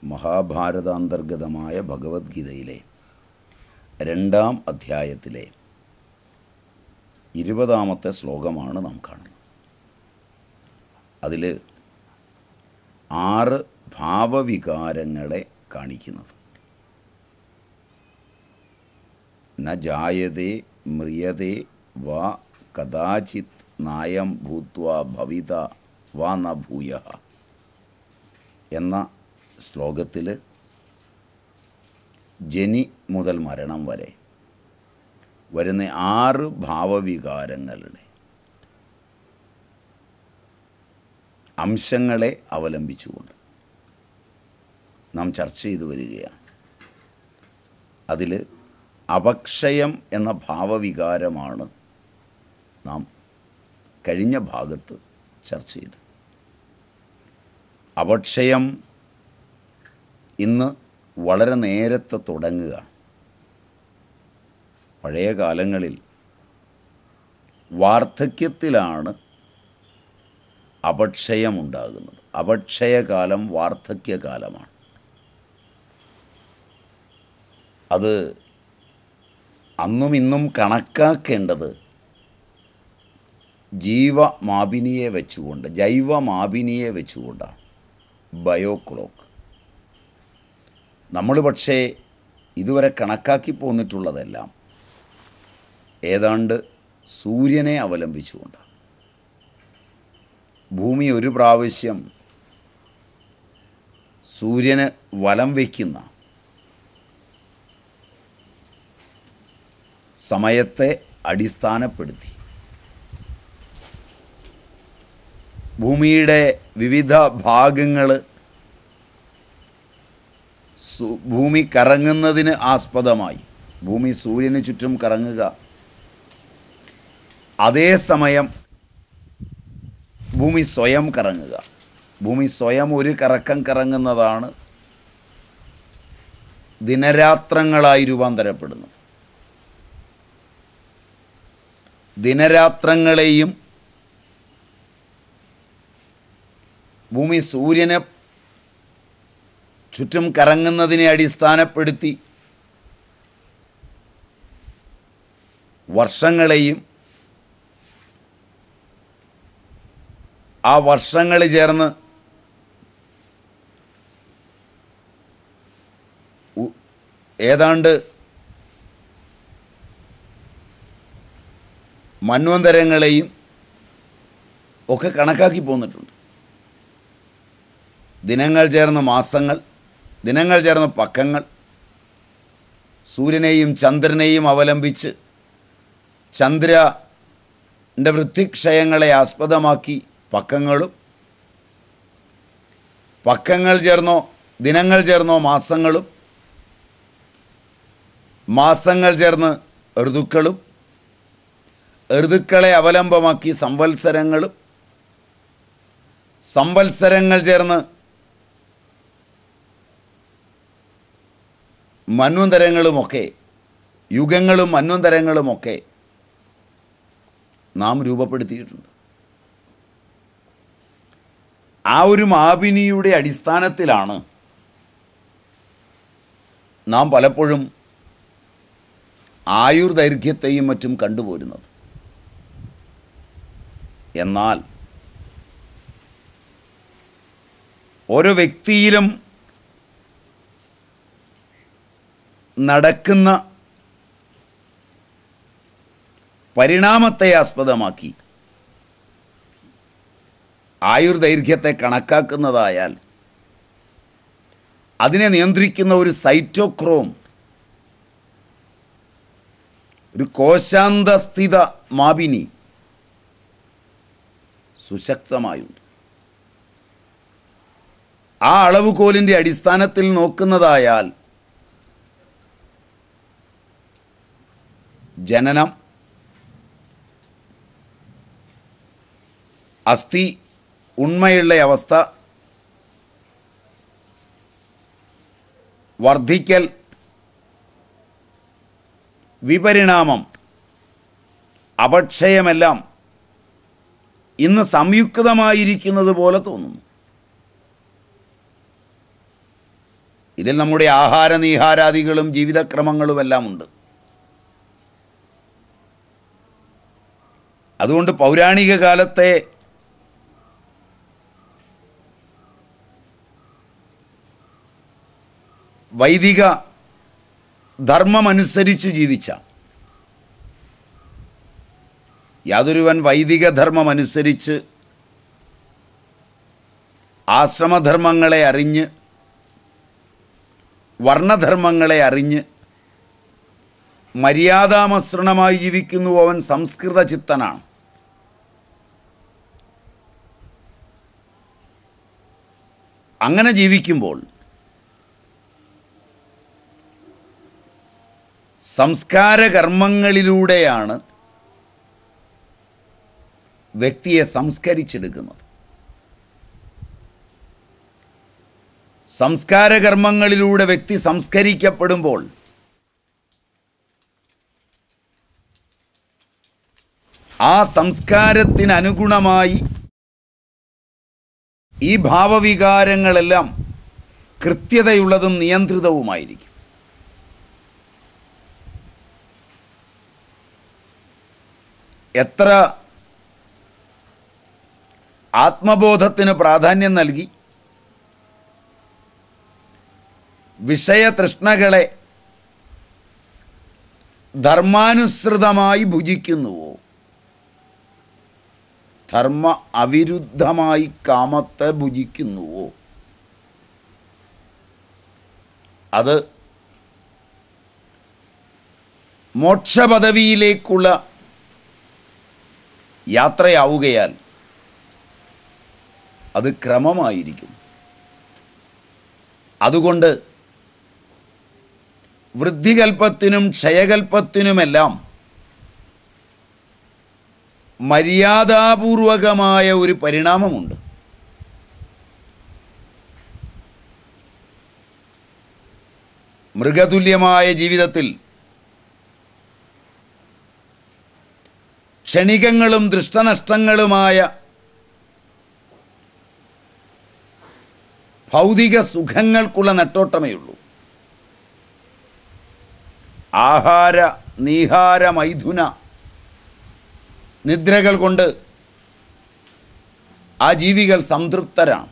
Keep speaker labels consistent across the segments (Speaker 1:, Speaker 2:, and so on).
Speaker 1: മഹാഭാരതാന്തർഗതമായ ഭഗവത്ഗീതയിലെ രണ്ടാം അധ്യായത്തിലെ ഇരുപതാമത്തെ ശ്ലോകമാണ് നാം കാണുന്നത് അതിൽ ആറ് ഭാവവികാരങ്ങളെ കാണിക്കുന്നത് ന ജായതേ മ്രിയതേ വാ കഥാചിത് നായം ഭൂത്വ ഭവിത വാ ന ഭൂയ എന്ന ശ്ലോകത്തിൽ ജനി മുതൽ മരണം വരെ വരുന്ന ആറ് ഭാവവികാരങ്ങളുടെ അംശങ്ങളെ അവലംബിച്ചുകൊണ്ട് നാം ചർച്ച ചെയ്തു വരികയാണ് അതിൽ അപക്ഷയം എന്ന ഭാവവികാരമാണ് നാം കഴിഞ്ഞ ഭാഗത്ത് ചർച്ച ചെയ്തത് അപക്ഷയം ഇന്ന് വളരെ നേരത്തെ തുടങ്ങുകയാണ് പഴയ കാലങ്ങളിൽ വാർദ്ധക്യത്തിലാണ് അപക്ഷയമുണ്ടാകുന്നത് അപക്ഷയകാലം വാർദ്ധക്യകാലമാണ് അത് അന്നും ഇന്നും കണക്കാക്കേണ്ടത് ജീവമാപിനിയെ വെച്ചുകൊണ്ട് ജൈവമാപിനിയെ വെച്ചുകൊണ്ടാണ് ബയോ ക്ലോക്ക് നമ്മൾ പക്ഷേ ഇതുവരെ കണക്കാക്കി പോന്നിട്ടുള്ളതെല്ലാം ഏതാണ്ട് സൂര്യനെ അവലംബിച്ചുകൊണ്ടാണ് ഭൂമി ഒരു പ്രാവശ്യം സൂര്യന് വലം വയ്ക്കുന്ന സമയത്തെ അടിസ്ഥാനപ്പെടുത്തി ഭൂമിയുടെ വിവിധ ഭാഗങ്ങൾ ഭൂമി കറങ്ങുന്നതിന് ആസ്പദമായി ഭൂമി സൂര്യന് ചുറ്റും കറങ്ങുക അതേസമയം ഭൂമി സ്വയം കറങ്ങുക ഭൂമി സ്വയം ഒരു കറക്കം കറങ്ങുന്നതാണ് ദിനരാത്രങ്ങളായി രൂപാന്തരപ്പെടുന്നത് ദിനരാത്രങ്ങളെയും ഭൂമി സൂര്യനെ ചുറ്റും കറങ്ങുന്നതിനെ അടിസ്ഥാനപ്പെടുത്തി വർഷങ്ങളെയും ആ വർഷങ്ങൾ ചേർന്ന് ഉ- ഏതാണ്ട് മന്വന്തരങ്ങളെയും ഒക്കെ കണക്കാക്കി പോന്നിട്ടുണ്ട് ദിനങ്ങൾ ചേർന്ന് മാസങ്ങൾ ദിനങ്ങൾ ചേർന്ന് പക്കങ്ങൾ സൂര്യനെയും ചന്ദ്രനെയും അവലംബിച്ച് ചന്ദ്രൻ്റെ വൃത്തിക്ഷയങ്ങളെ ആസ്പദമാക്കി പക്കങ്ങളും പക്കങ്ങൾ ചേർന്നോ ദിനങ്ങൾ ചേർന്നോ മാസങ്ങളും മാസങ്ങൾ ചേർന്ന് ഋതുക്കളും ഋതുക്കളെ അവലംബമാക്കി സംവത്സരങ്ങളും സംവത്സരങ്ങൾ ചേർന്ന് മന്വന്തരങ്ങളുമൊക്കെ യുഗങ്ങളും മന്വന്തരങ്ങളുമൊക്കെ നാം രൂപപ്പെടുത്തിയിട്ടുണ്ട് ആ ഒരു മാപിനിയുടെ അടിസ്ഥാനത്തിലാണ് നാം പലപ്പോഴും ആയുർദൈർഘ്യത്തെയും മറ്റും കണ്ടുപോരുന്നത് എന്നാൽ ഓരോ വ്യക്തിയിലും നടക്കുന്ന പരിണാമത്തെ ആസ്പദമാക്കി ആയുർദൈർഘ്യത്തെ കണക്കാക്കുന്നതായാൽ അതിനെ നിയന്ത്രിക്കുന്ന ഒരു സൈറ്റോക്രോം ഒരു കോശാന്തസ്ഥിത മാപിനി സുശക്തമായുണ്ട് ആ അളവുകോലിൻ്റെ അടിസ്ഥാനത്തിൽ നോക്കുന്നതായാൽ ജനനം അസ്ഥി ഉണ്മയുള്ള അവസ്ഥ വർദ്ധിക്കൽ വിപരിണാമം അപക്ഷയമെല്ലാം ഇന്ന് സംയുക്തമായിരിക്കുന്നത് പോലെ തോന്നുന്നു ഇതിൽ നമ്മുടെ ആഹാര നീഹാരാദികളും ജീവിതക്രമങ്ങളുമെല്ലാം ഉണ്ട് അതുകൊണ്ട് പൗരാണിക കാലത്തെ വൈദിക ധർമ്മമനുസരിച്ച് ജീവിച്ച യാതൊരുവൻ വൈദിക ധർമ്മമനുസരിച്ച് ആശ്രമധർമ്മങ്ങളെ അറിഞ്ഞ് വർണ്ണധർമ്മങ്ങളെ അറിഞ്ഞ് മര്യാദാമസൃണമായി ജീവിക്കുന്നു അവൻ സംസ്കൃത ചിത്തനാണ് അങ്ങനെ ജീവിക്കുമ്പോൾ സംസ്കാര കർമ്മങ്ങളിലൂടെയാണ് വ്യക്തിയെ സംസ്കരിച്ചെടുക്കുന്നത് സംസ്കാര കർമ്മങ്ങളിലൂടെ വ്യക്തി സംസ്കരിക്കപ്പെടുമ്പോൾ ആ സംസ്കാരത്തിനനുഗുണമായി ഈ ഭാവവികാരങ്ങളെല്ലാം കൃത്യതയുള്ളതും നിയന്ത്രിതവുമായിരിക്കും എത്ര ആത്മബോധത്തിന് പ്രാധാന്യം നൽകി വിഷയതൃഷ്ണകളെ ധർമാനുസൃതമായി ഭുജിക്കുന്നുവോ ധർമ്മ അവിരുദ്ധമായി കാമത്തെ ഭുജിക്കുന്നുവോ അത് മോക്ഷപദവിയിലേക്കുള്ള യാത്രയാവുകയാൽ അത് ക്രമമായിരിക്കും അതുകൊണ്ട് വൃദ്ധികൽപ്പത്തിനും ക്ഷയകൽപ്പത്തിനുമെല്ലാം മര്യാദാപൂർവകമായ ഒരു പരിണാമമുണ്ട് മൃഗതുല്യമായ ജീവിതത്തിൽ ക്ഷണികങ്ങളും ദൃഷ്ടനഷ്ടങ്ങളുമായ ഭൗതിക സുഖങ്ങൾക്കുള്ള നെട്ടോട്ടമേ ഉള്ളൂ ആഹാര നീഹാര മൈഥുന നിദ്രകൾ കൊണ്ട് ആ ജീവികൾ സംതൃപ്തരാണ്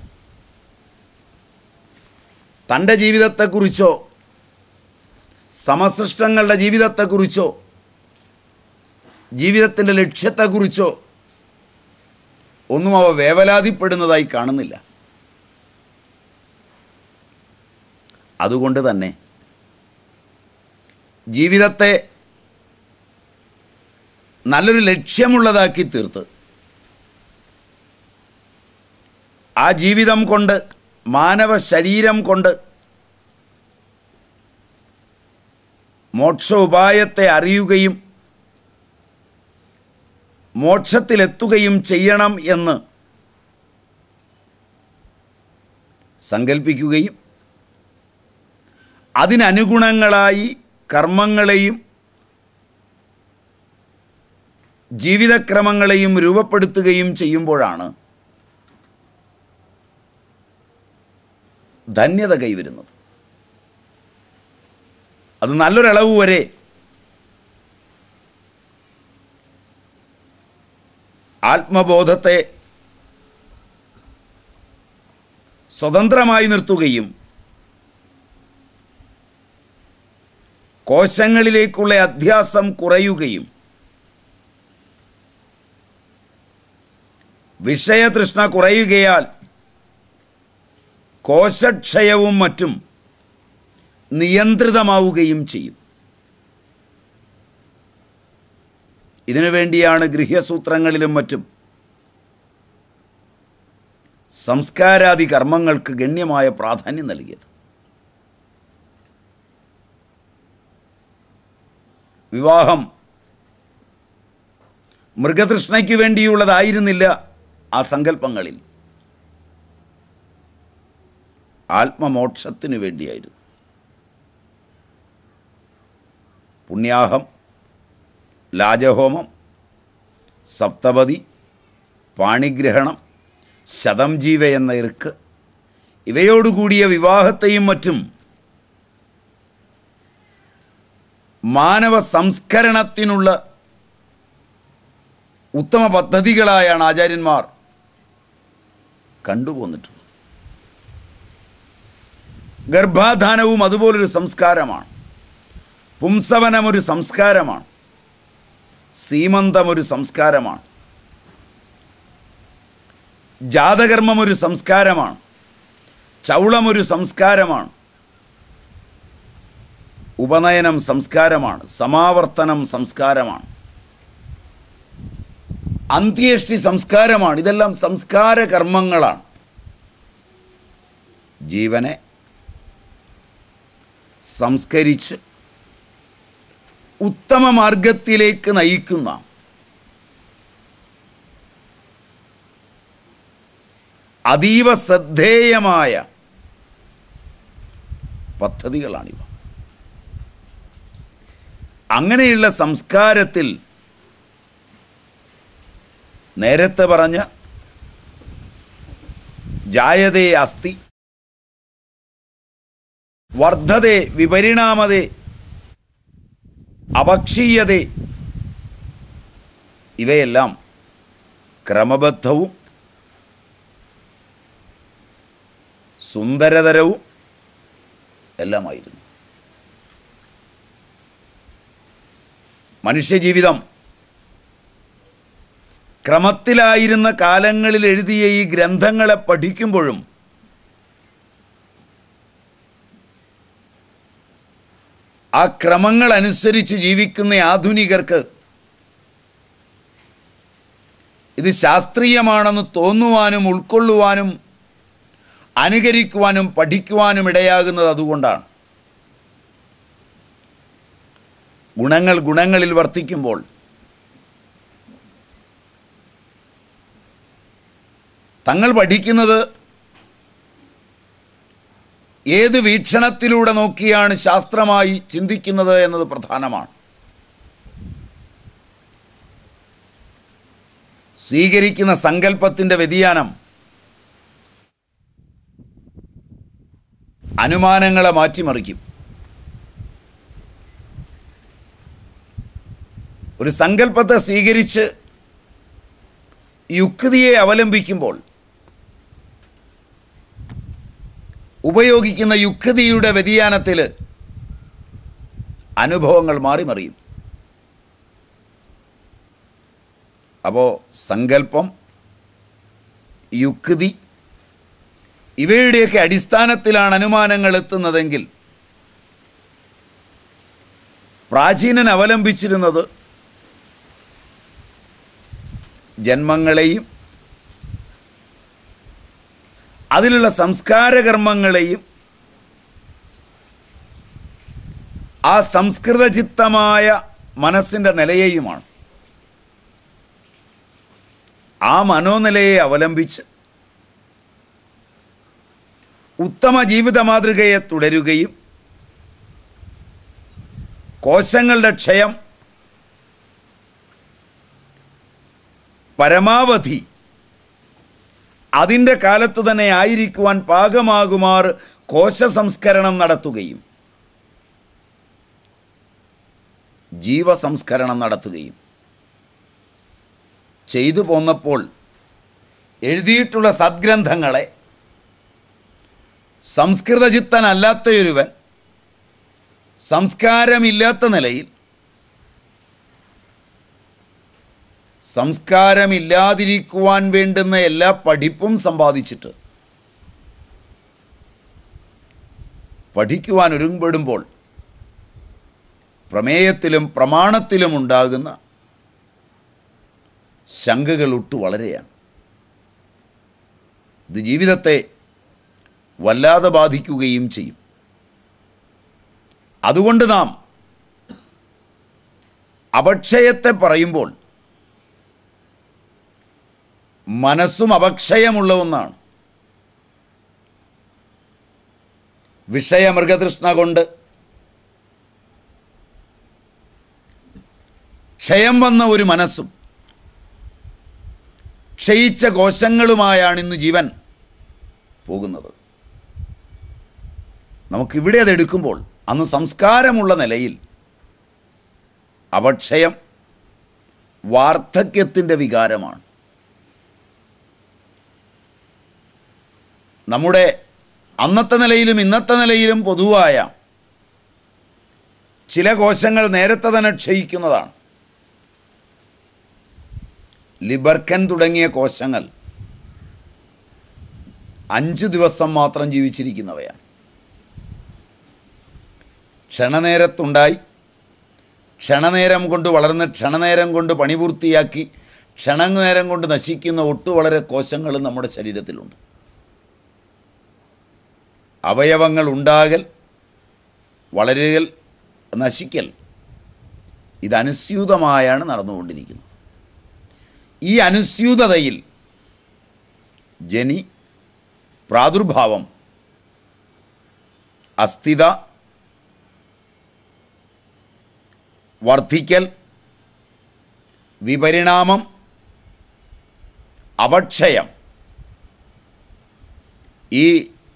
Speaker 1: തൻ്റെ ജീവിതത്തെക്കുറിച്ചോ സമസൃഷ്ടങ്ങളുടെ ജീവിതത്തെക്കുറിച്ചോ ജീവിതത്തിൻ്റെ ലക്ഷ്യത്തെക്കുറിച്ചോ ഒന്നും അവ വേവലാതിപ്പെടുന്നതായി കാണുന്നില്ല അതുകൊണ്ട് തന്നെ ജീവിതത്തെ നല്ലൊരു ലക്ഷ്യമുള്ളതാക്കി തീർത്ത് ആ ജീവിതം കൊണ്ട് മാനവ ശരീരം കൊണ്ട് മോക്ഷ ഉപായത്തെ അറിയുകയും മോക്ഷത്തിലെത്തുകയും ചെയ്യണം എന്ന് സങ്കൽപ്പിക്കുകയും അതിനനുഗുണങ്ങളായി കർമ്മങ്ങളെയും ജീവിതക്രമങ്ങളെയും രൂപപ്പെടുത്തുകയും ചെയ്യുമ്പോഴാണ് ധന്യത കൈവരുന്നത് അത് നല്ലൊരളവ് വരെ ആത്മബോധത്തെ സ്വതന്ത്രമായി നിർത്തുകയും കോശങ്ങളിലേക്കുള്ള അധ്യാസം കുറയുകയും വിഷയതൃഷ്ണ കുറയുകയാൽ കോശക്ഷയവും മറ്റും നിയന്ത്രിതമാവുകയും ചെയ്യും ഇതിനു വേണ്ടിയാണ് ഗൃഹ്യസൂത്രങ്ങളിലും മറ്റും സംസ്കാരാദി കർമ്മങ്ങൾക്ക് ഗണ്യമായ പ്രാധാന്യം നൽകിയത് വിവാഹം മൃഗതൃഷ്ണയ്ക്ക് വേണ്ടിയുള്ളതായിരുന്നില്ല ആ സങ്കല്പങ്ങളിൽ ആത്മമോക്ഷത്തിനു വേണ്ടിയായിരുന്നു പുണ്യാഹം ലാജഹോമം സപ്തപതി പാണിഗ്രഹണം ശതം ജീവ എന്ന ഇറുക്ക് ഇവയോടുകൂടിയ വിവാഹത്തെയും മറ്റും മാനവ സംസ്കരണത്തിനുള്ള ഉത്തമ പദ്ധതികളായാണ് ആചാര്യന്മാർ കണ്ടുപോന്നിട്ടുള്ളത് ഗർഭാധാനവും അതുപോലൊരു സംസ്കാരമാണ് പുംസവനം ഒരു സംസ്കാരമാണ് സീമന്തം ഒരു സംസ്കാരമാണ് ജാതകർമ്മം ഒരു സംസ്കാരമാണ് ചൗളം ഒരു സംസ്കാരമാണ് ഉപനയനം സംസ്കാരമാണ് സമാവർത്തനം സംസ്കാരമാണ് അന്ത്യേഷ്ടി സംസ്കാരമാണ് ഇതെല്ലാം സംസ്കാര കർമ്മങ്ങളാണ് ജീവനെ സംസ്കരിച്ച് ഉത്തമ മാർഗത്തിലേക്ക് നയിക്കുന്ന അതീവ ശ്രദ്ധേയമായ പദ്ധതികളാണിവ അങ്ങനെയുള്ള സംസ്കാരത്തിൽ നേരത്തെ പറഞ്ഞ ജായതേ അസ്തി വർദ്ധതേ വിപരിണാമതേ അപക്ഷീയതേ ഇവയെല്ലാം ക്രമബദ്ധവും സുന്ദരതരവും എല്ലാമായിരുന്നു മനുഷ്യജീവിതം ക്രമത്തിലായിരുന്ന കാലങ്ങളിൽ എഴുതിയ ഈ ഗ്രന്ഥങ്ങളെ പഠിക്കുമ്പോഴും ആ ക്രമങ്ങൾ അനുസരിച്ച് ജീവിക്കുന്ന ആധുനികർക്ക് ഇത് ശാസ്ത്രീയമാണെന്ന് തോന്നുവാനും ഉൾക്കൊള്ളുവാനും അനുകരിക്കുവാനും പഠിക്കുവാനും ഇടയാകുന്നത് അതുകൊണ്ടാണ് ഗുണങ്ങൾ ഗുണങ്ങളിൽ വർത്തിക്കുമ്പോൾ തങ്ങൾ പഠിക്കുന്നത് ഏത് വീക്ഷണത്തിലൂടെ നോക്കിയാണ് ശാസ്ത്രമായി ചിന്തിക്കുന്നത് എന്നത് പ്രധാനമാണ് സ്വീകരിക്കുന്ന സങ്കല്പത്തിൻ്റെ വ്യതിയാനം അനുമാനങ്ങളെ മാറ്റിമറിക്കും ഒരു സങ്കല്പത്തെ സ്വീകരിച്ച് യുക്തിയെ അവലംബിക്കുമ്പോൾ ഉപയോഗിക്കുന്ന യുക്തിയുടെ വ്യതിയാനത്തിൽ അനുഭവങ്ങൾ മാറിമറിയും അപ്പോൾ സങ്കല്പം യുക്തി ഇവയുടെയൊക്കെ അടിസ്ഥാനത്തിലാണ് അനുമാനങ്ങൾ എത്തുന്നതെങ്കിൽ പ്രാചീനൻ അവലംബിച്ചിരുന്നത് ജന്മങ്ങളെയും അതിലുള്ള സംസ്കാരകർമ്മങ്ങളെയും ആ സംസ്കൃതചിത്തമായ മനസ്സിൻ്റെ നിലയെയുമാണ് ആ മനോനിലയെ അവലംബിച്ച് ഉത്തമ ജീവിത മാതൃകയെ തുടരുകയും കോശങ്ങളുടെ ക്ഷയം പരമാവധി അതിൻ്റെ കാലത്ത് തന്നെ ആയിരിക്കുവാൻ പാകമാകുമാർ കോശ സംസ്കരണം നടത്തുകയും ജീവസംസ്കരണം നടത്തുകയും ചെയ്തു പോന്നപ്പോൾ എഴുതിയിട്ടുള്ള സദ്ഗ്രന്ഥങ്ങളെ സംസ്കൃതചിത്തനല്ലാത്തൊരുവൻ സംസ്കാരമില്ലാത്ത നിലയിൽ സംസ്കാരമില്ലാതിരിക്കുവാൻ വേണ്ടുന്ന എല്ലാ പഠിപ്പും സമ്പാദിച്ചിട്ട് പഠിക്കുവാൻ ഒരുങ്ങപ്പെടുമ്പോൾ പ്രമേയത്തിലും പ്രമാണത്തിലും ഉണ്ടാകുന്ന ശങ്കകൾ ഒട്ടു വളരെയാണ് ഇത് ജീവിതത്തെ വല്ലാതെ ബാധിക്കുകയും ചെയ്യും അതുകൊണ്ട് നാം അപക്ഷയത്തെ പറയുമ്പോൾ മനസ്സും അപക്ഷയമുള്ള ഒന്നാണ് വിഷയമൃഗതൃഷ്ണ കൊണ്ട് ക്ഷയം വന്ന ഒരു മനസ്സും ക്ഷയിച്ച കോശങ്ങളുമായാണ് ഇന്ന് ജീവൻ പോകുന്നത് നമുക്കിവിടെ അത് എടുക്കുമ്പോൾ അന്ന് സംസ്കാരമുള്ള നിലയിൽ അപക്ഷയം വാർദ്ധക്യത്തിൻ്റെ വികാരമാണ് നമ്മുടെ അന്നത്തെ നിലയിലും ഇന്നത്തെ നിലയിലും പൊതുവായ ചില കോശങ്ങൾ നേരത്തെ തന്നെ ക്ഷയിക്കുന്നതാണ് ലിബർക്കൻ തുടങ്ങിയ കോശങ്ങൾ അഞ്ച് ദിവസം മാത്രം ജീവിച്ചിരിക്കുന്നവയാണ് ക്ഷണനേരത്തുണ്ടായി ക്ഷണനേരം കൊണ്ട് വളർന്ന് ക്ഷണനേരം കൊണ്ട് പണി പൂർത്തിയാക്കി ക്ഷണനേരം കൊണ്ട് നശിക്കുന്ന ഒട്ടു വളരെ കോശങ്ങൾ നമ്മുടെ ശരീരത്തിലുണ്ട് അവയവങ്ങൾ ഉണ്ടാകൽ വളരുകൽ നശിക്കൽ ഇതനുസ്യൂതമായാണ് നടന്നുകൊണ്ടിരിക്കുന്നത് ഈ അനുസ്യൂതതയിൽ ജനി പ്രാദുർഭാവം അസ്ഥിത വർദ്ധിക്കൽ വിപരിണാമം അപക്ഷയം ഈ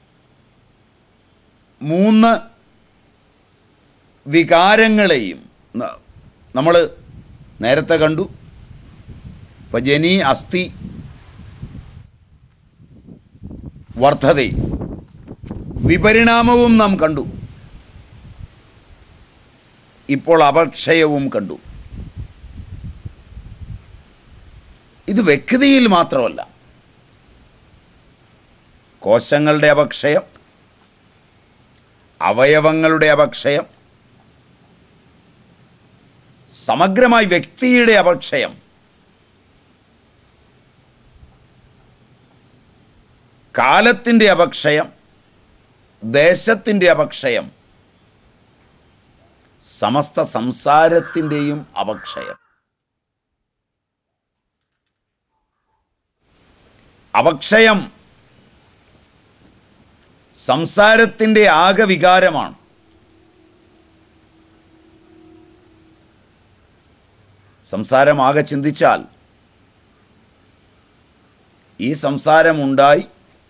Speaker 1: മൂന്ന് വികാരങ്ങളെയും നമ്മൾ നേരത്തെ കണ്ടു ഇപ്പം ജനി അസ്ഥി വർദ്ധത വിപരിണാമവും നാം കണ്ടു ഇപ്പോൾ അപക്ഷയവും കണ്ടു ഇത് വ്യക്തിയിൽ മാത്രമല്ല കോശങ്ങളുടെ അപക്ഷയം അവയവങ്ങളുടെ അപക്ഷയം സമഗ്രമായി വ്യക്തിയുടെ അപക്ഷയം കാലത്തിൻ്റെ അപക്ഷയം ദേശത്തിൻ്റെ അപക്ഷയം സമസ്ത സംസാരത്തിൻ്റെയും അപക്ഷയം അപക്ഷയം സംസാരത്തിൻ്റെ ആകെ വികാരമാണ് സംസാരം ആകെ ചിന്തിച്ചാൽ ഈ സംസാരമുണ്ടായി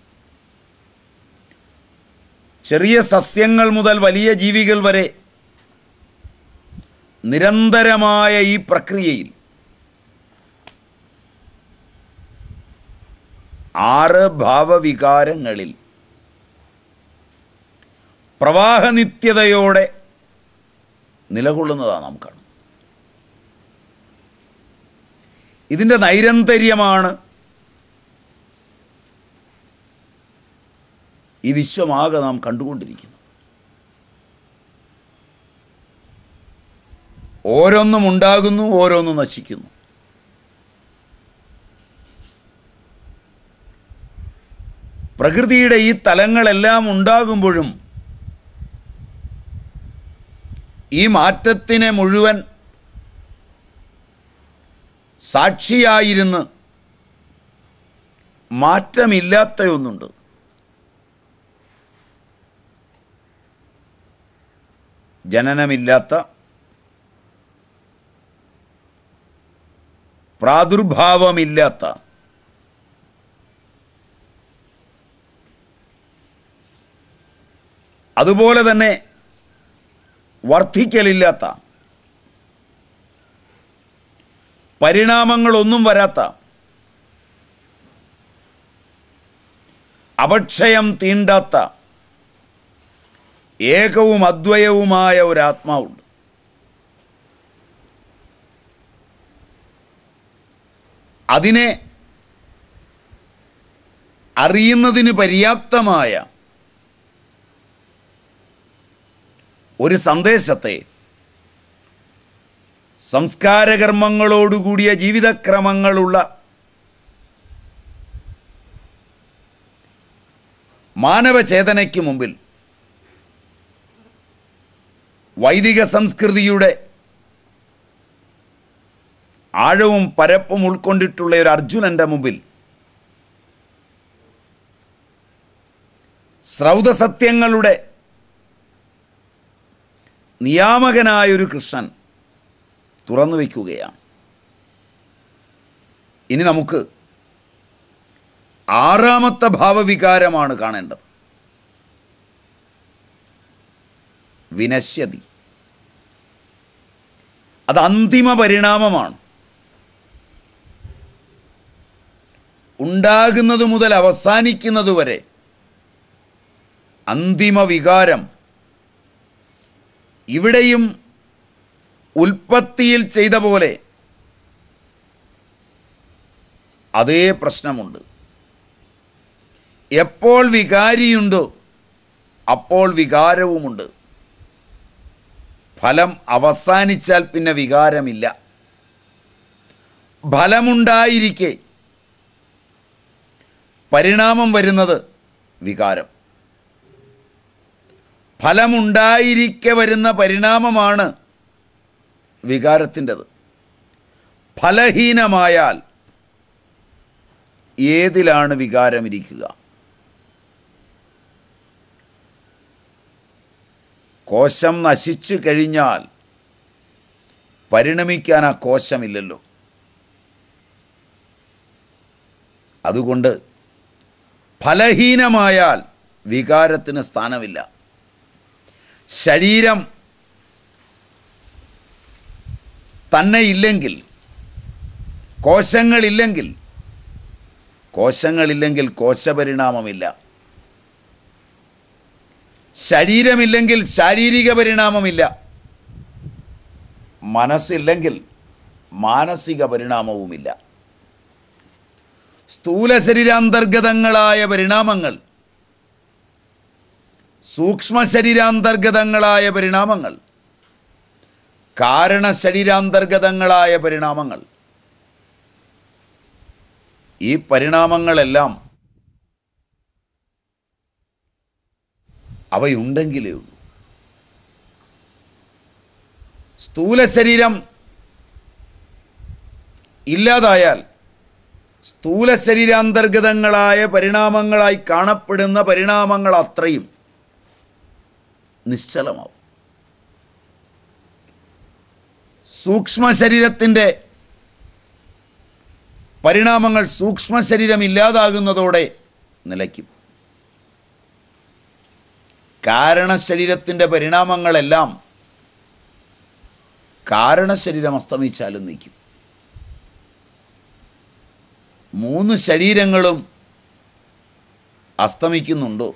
Speaker 1: ചെറിയ സസ്യങ്ങൾ മുതൽ വലിയ ജീവികൾ വരെ നിരന്തരമായ ഈ പ്രക്രിയയിൽ ആറ് ഭാവവികാരങ്ങളിൽ പ്രവാഹനിത്യതയോടെ നിലകൊള്ളുന്നതാണ് നാം കാണുന്നത് ഇതിൻ്റെ നൈരന്തര്യമാണ് ഈ വിശ്വമാകെ നാം കണ്ടുകൊണ്ടിരിക്കുന്നത് ഓരോന്നും ഉണ്ടാകുന്നു ഓരോന്നും നശിക്കുന്നു പ്രകൃതിയുടെ ഈ തലങ്ങളെല്ലാം ഉണ്ടാകുമ്പോഴും ഈ മാറ്റത്തിനെ മുഴുവൻ സാക്ഷിയായിരുന്ന് മാറ്റമില്ലാത്ത ഒന്നുണ്ട് ജനനമില്ലാത്ത പ്രാദുർഭാവമില്ലാത്ത അതുപോലെ തന്നെ വർദ്ധിക്കലില്ലാത്ത പരിണാമങ്ങളൊന്നും വരാത്ത അപക്ഷയം തീണ്ടാത്ത ഏകവും അദ്വയവുമായ ഒരു ആത്മാവുണ്ട് അതിനെ അറിയുന്നതിന് പര്യാപ്തമായ ഒരു സന്ദേശത്തെ സംസ്കാരകർമ്മങ്ങളോടുകൂടിയ ജീവിതക്രമങ്ങളുള്ള മാനവചേതനയ്ക്ക് മുമ്പിൽ വൈദിക സംസ്കൃതിയുടെ ആഴവും പരപ്പും ഉൾക്കൊണ്ടിട്ടുള്ള ഒരു അർജുനൻ്റെ മുമ്പിൽ സ്രൗതസത്യങ്ങളുടെ നിയാമകനായൊരു കൃഷ്ണൻ തുറന്നു വയ്ക്കുകയാണ് ഇനി നമുക്ക് ആറാമത്തെ ഭാവവികാരമാണ് കാണേണ്ടത് വിനശ്യതി അത് അന്തിമ പരിണാമമാണ് ഉണ്ടാകുന്നത് മുതൽ അവസാനിക്കുന്നത് വരെ അന്തിമ വികാരം ഇവിടെയും ഉൽപ്പത്തിയിൽ ചെയ്ത പോലെ അതേ പ്രശ്നമുണ്ട് എപ്പോൾ വികാരിയുണ്ടോ അപ്പോൾ വികാരവുമുണ്ട് ഫലം അവസാനിച്ചാൽ പിന്നെ വികാരമില്ല ഫലമുണ്ടായിരിക്കെ പരിണാമം വരുന്നത് വികാരം ഫലമുണ്ടായിരിക്കെ വരുന്ന പരിണാമമാണ് വികാരത്തിൻ്റെത് ഫലഹീനമായാൽ ഏതിലാണ് വികാരമിരിക്കുക കോശം നശിച്ചു കഴിഞ്ഞാൽ പരിണമിക്കാൻ ആ കോശമില്ലല്ലോ അതുകൊണ്ട് ഫലഹീനമായാൽ വികാരത്തിന് സ്ഥാനമില്ല ശരീരം തന്നെ ഇല്ലെങ്കിൽ കോശങ്ങളില്ലെങ്കിൽ കോശങ്ങളില്ലെങ്കിൽ കോശപരിണാമമില്ല ശരീരമില്ലെങ്കിൽ ശാരീരിക പരിണാമമില്ല മനസ്സില്ലെങ്കിൽ മാനസിക പരിണാമവുമില്ല സ്ഥൂല ശരീരാന്തർഗതങ്ങളായ പരിണാമങ്ങൾ സൂക്ഷ്മ ശരീരാന്തർഗതങ്ങളായ പരിണാമങ്ങൾ കാരണ ശരീരാന്തർഗതങ്ങളായ പരിണാമങ്ങൾ ഈ പരിണാമങ്ങളെല്ലാം അവയുണ്ടെങ്കിലേ ഉള്ളൂ സ്ഥൂല ശരീരം ഇല്ലാതായാൽ സ്ഥൂല ശരീരാന്തർഗതങ്ങളായ പരിണാമങ്ങളായി കാണപ്പെടുന്ന പരിണാമങ്ങൾ അത്രയും നിശ്ചലമാവും സൂക്ഷ്മ ശരീരത്തിൻ്റെ പരിണാമങ്ങൾ സൂക്ഷ്മ ശരീരം ഇല്ലാതാകുന്നതോടെ നിലയ്ക്കും കാരണശരീരത്തിൻ്റെ പരിണാമങ്ങളെല്ലാം കാരണശരീരം അസ്തമിച്ചാലും നിൽക്കും മൂന്ന് ശരീരങ്ങളും അസ്തമിക്കുന്നുണ്ടോ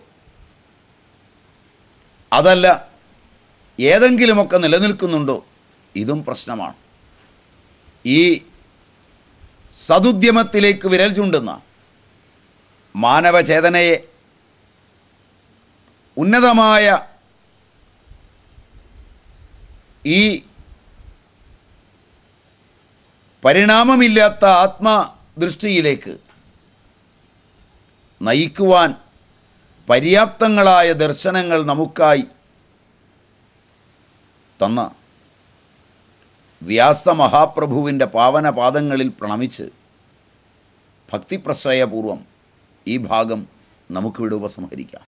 Speaker 1: അതല്ല ഏതെങ്കിലുമൊക്കെ നിലനിൽക്കുന്നുണ്ടോ ഇതും പ്രശ്നമാണ് ഈ സതുദ്യമത്തിലേക്ക് വിരൽ ചൂണ്ടുന്ന മാനവചേതനയെ ഉന്നതമായ ഈ പരിണാമമില്ലാത്ത ആത്മദൃഷ്ടിയിലേക്ക് നയിക്കുവാൻ പര്യാപ്തങ്ങളായ ദർശനങ്ങൾ നമുക്കായി തന്ന വ്യാസമഹാപ്രഭുവിൻ്റെ പാവന പാദങ്ങളിൽ പ്രണമിച്ച് ഭക്തിപ്രശ്രയപൂർവം ഈ ഭാഗം നമുക്കിവിടെ ഉപസംഹരിക്കാം